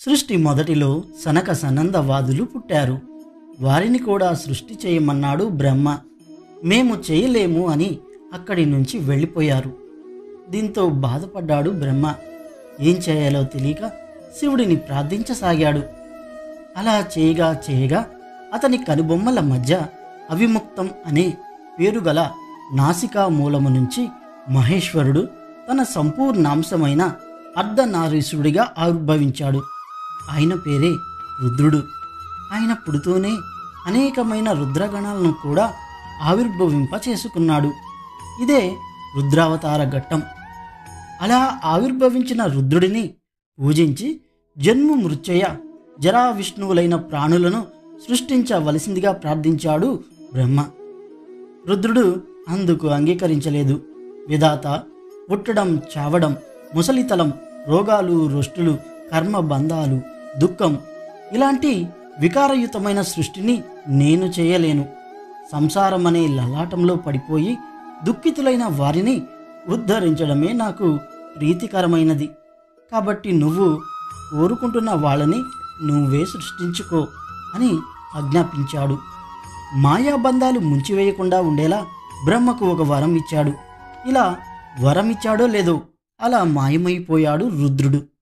సృష్టి మొదటిలో సనక సనందవాదులు పుట్టారు వారిని కూడా సృష్టి చేయమన్నాడు బ్రహ్మ మేము చేయలేము అని అక్కడి నుంచి వెళ్ళిపోయారు దీంతో బాధపడ్డాడు బ్రహ్మ ఏం చేయాలో తెలియక శివుడిని ప్రార్థించసాగాడు అలా చేయగా చేయగా అతని కనుబొమ్మల మధ్య అవిముక్తం అనే పేరుగల నాసికా మూలము నుంచి మహేశ్వరుడు తన సంపూర్ణాంశమైన అర్ధనారీశ్వరుడిగా ఆవిర్భవించాడు ఆయన పేరే రుద్రుడు ఆయన పుడుతూనే అనేకమైన రుద్రగణాలను కూడా ఆవిర్భవింప చేసుకున్నాడు ఇదే రుద్రావతార ఘట్టం అలా ఆవిర్భవించిన రుద్రుడిని పూజించి జన్ము మృత్యయ జరా విష్ణువులైన ప్రాణులను సృష్టించవలసిందిగా ప్రార్థించాడు బ్రహ్మ రుద్రుడు అందుకు అంగీకరించలేదు విధాత పుట్టడం చావడం ముసలితలం రోగాలు రొష్టులు కర్మ బంధాలు దుఃఖం ఇలాంటి వికారయుతమైన సృష్టిని నేను చేయలేను సంసారం అనే లలాటంలో పడిపోయి దుఃఖితులైన వారిని ఉద్ధరించడమే నాకు ప్రీతికరమైనది కాబట్టి నువ్వు కోరుకుంటున్న వాళ్ళని నువ్వే సృష్టించుకో అని ఆజ్ఞాపించాడు మాయాబంధాలు ముంచివేయకుండా ఉండేలా బ్రహ్మకు ఒక వరం ఇచ్చాడు ఇలా వరం ఇచ్చాడో లేదో అలా మాయమైపోయాడు రుద్రుడు